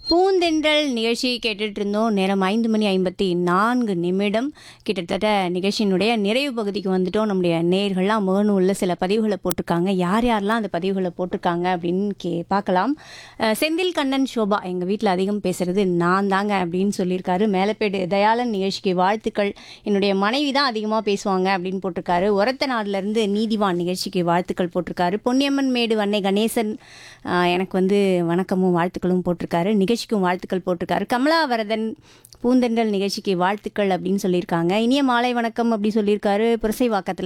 பூந்தென்றல் நிகழ்ச்சி கேட்டுட்டு இருந்தோம் நேரம் ஐந்து மணி ஐம்பத்தி நான்கு நிமிடம் கிட்டத்தட்ட நிகழ்ச்சியினுடைய நிறைவு பகுதிக்கு வந்துட்டோம் நம்முடைய நேர்கள்லாம் முகநூலில் சில பதிவுகளை போட்டிருக்காங்க யார் யாரெல்லாம் அந்த பதிவுகளை போட்டிருக்காங்க அப்படின்னு கே பார்க்கலாம் அஹ் செந்தில் கண்ணன் சோபா எங்கள் வீட்டில் அதிகம் பேசுறது நான் தாங்க அப்படின்னு சொல்லியிருக்காரு மேலப்பேடு தயாளன் நிகழ்ச்சிக்கு வாழ்த்துக்கள் என்னுடைய மனைவி தான் அதிகமாக பேசுவாங்க அப்படின்னு போட்டிருக்காரு ஒரத்த நாடுலேருந்து நீதிவான் நிகழ்ச்சிக்கு வாழ்த்துக்கள் போட்டிருக்காரு பொன்னியம்மன் மேடு வன்னை கணேசன் ஆஹ் எனக்கு வந்து வணக்கமும் வாழ்த்துக்களும் போட்டிருக்காரு நிகழ்ச்சிக்கும் வாழ்த்துக்கள் போட்டிருக்காரு கமலாவரதன் பூந்தென்றல் நிகழ்ச்சிக்கு வாழ்த்துக்கள் அப்படின்னு சொல்லியிருக்காங்க இனிய மாலை வணக்கம் அப்படி சொல்லியிருக்காரு புரசைவாக்கத்தில்